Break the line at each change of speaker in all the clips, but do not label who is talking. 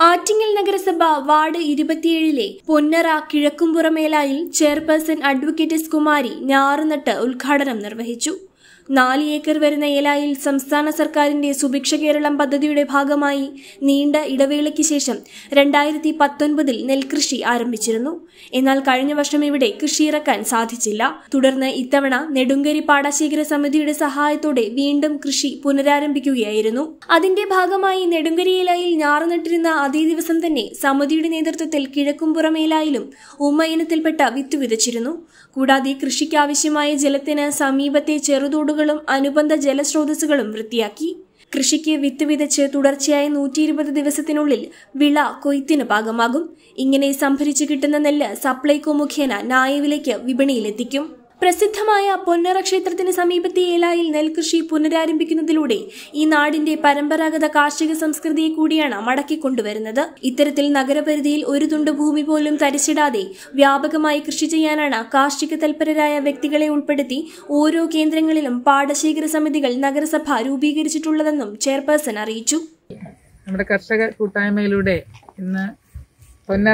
ആറ്റിങ്ങൽ നഗരസഭ വാർഡ് ഇരുപത്തിയേഴിലെ പൊന്നറ കിഴക്കുംപുറമേലായിൽ ചെയർപേഴ്സൺ അഡ്വക്കേറ്റ് എസ് കുമാരി ഞാറുനട്ട് ഉദ്ഘാടനം നിർവഹിച്ചു നാല് ഏക്കർ വരുന്ന ഏലായിൽ സംസ്ഥാന സർക്കാരിന്റെ സുഭിക്ഷ കേരളം പദ്ധതിയുടെ ഭാഗമായി നീണ്ട ഇടവേളയ്ക്ക് ശേഷം രണ്ടായിരത്തി പത്തൊൻപതിൽ നെൽകൃഷി ആരംഭിച്ചിരുന്നു എന്നാൽ കഴിഞ്ഞ വർഷം ഇവിടെ കൃഷി ഇറക്കാൻ സാധിച്ചില്ല തുടർന്ന് ഇത്തവണ നെടുങ്കരി പാടശേഖര സമിതിയുടെ സഹായത്തോടെ വീണ്ടും കൃഷി പുനരാരംഭിക്കുകയായിരുന്നു അതിന്റെ ഭാഗമായി നെടുങ്കരി ഏലായിൽ ഞാറുനട്ടിരുന്ന അതേ ദിവസം തന്നെ സമിതിയുടെ നേതൃത്വത്തിൽ കിഴക്കുംപുറം ഏലായിലും ഉമ്മ ഇനത്തിൽപ്പെട്ട വിത്ത് വിതച്ചിരുന്നു കൂടാതെ കൃഷിക്കാവശ്യമായ ജലത്തിന് സമീപത്തെ ചെറുതോടുകളും അനുബന്ധ ജലസ്രോതസ്സുകളും വൃത്തിയാക്കി കൃഷിക്ക് വിത്ത് വിതച്ച് തുടർച്ചയായ നൂറ്റി ഇരുപത് ദിവസത്തിനുള്ളിൽ വിള കൊയ്ത്തിന് പാകമാകും ഇങ്ങനെ സംഭരിച്ചു കിട്ടുന്ന നെല്ല് സപ്ലൈകോ മുഖേന ന്യായവിലയ്ക്ക് വിപണിയിലെത്തിക്കും പ്രസിദ്ധമായ പൊന്നറ ക്ഷേത്രത്തിന് സമീപത്തെ ഏലായിൽ നെൽകൃഷി പുനരാരംഭിക്കുന്നതിലൂടെ ഈ നാടിന്റെ പരമ്പരാഗത കാർഷിക സംസ്കൃതിയെ കൂടിയാണ് മടക്കിക്കൊണ്ടുവരുന്നത് ഇത്തരത്തിൽ നഗരപരിധിയിൽ ഒരു തുണ്ട് ഭൂമി പോലും തരിച്ചിടാതെ വ്യാപകമായി കൃഷി ചെയ്യാനാണ് കാർഷിക തൽപരരായ വ്യക്തികളെ ഉൾപ്പെടുത്തി ഓരോ കേന്ദ്രങ്ങളിലും പാടശേഖര സമിതികൾ നഗരസഭ രൂപീകരിച്ചിട്ടുള്ളതെന്നും ചെയർപേഴ്സൺ അറിയിച്ചു
നമ്മുടെ കർഷക കൂട്ടായ്മയിലൂടെ ഇന്ന് പൊന്നറ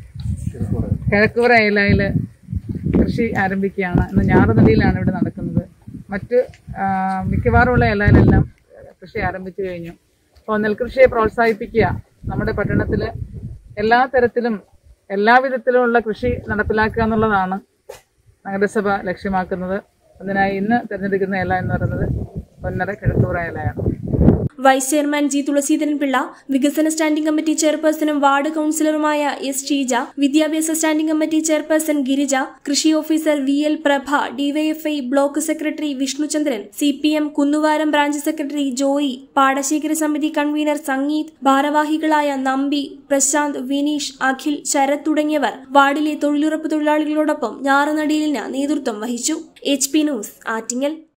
കിഴക്കൂറ ഏലായിൽ കൃഷി ആരംഭിക്കുകയാണ് ഇന്ന് ഞാറുനദിയിലാണ് ഇവിടെ നടക്കുന്നത് മറ്റ് ആ, മിക്കവാറുമുള്ള ഏലായിലെല്ലാം കൃഷി ആരംഭിച്ചു കഴിഞ്ഞു അപ്പോൾ നെൽകൃഷിയെ പ്രോത്സാഹിപ്പിക്കുക നമ്മുടെ പട്ടണത്തിൽ എല്ലാ തരത്തിലും എല്ലാ വിധത്തിലുമുള്ള കൃഷി നടപ്പിലാക്കുക എന്നുള്ളതാണ് നഗരസഭ ലക്ഷ്യമാക്കുന്നത് അതിനായി ഇന്ന് തിരഞ്ഞെടുക്കുന്ന ഏല എന്ന് പറയുന്നത് പൊന്നറ കിഴക്കൂറ ഏലയാണ്
vice chairman G Thulaseedharan Pillai വികസന സ്റ്റാൻഡിംഗ് കമ്മിറ്റി ചെയർപേഴ്സണും വാർഡ് കൌൺസിലറുമായ എസ് ഷീജ വിദ്യാഭ്യാസ സ്റ്റാൻഡിംഗ് കമ്മിറ്റി ചെയർപേഴ്സൺ ഗിരിജ കൃഷി officer V L Prabha DYFI block secretary Vishnuchandran C P M Kunnuvaram branch secretary Joy പാടശേഖര സമിതി കൺവീനർ സംഗീത് ഭാരവാഹികളായ നമ്പി പ്രശാന്ത് വിനീഷ് അഖിൽ ശരത് തുടങ്ങിയവർ വാർഡിലെ തൊഴിലുറപ്പ് തൊഴിലാളികളോടൊപ്പം ഞാറുനടിയിലിന് നേതൃത്വം വഹിച്ചു എച്ച് പി ന്യൂസ് ആറ്റിങ്ങൽ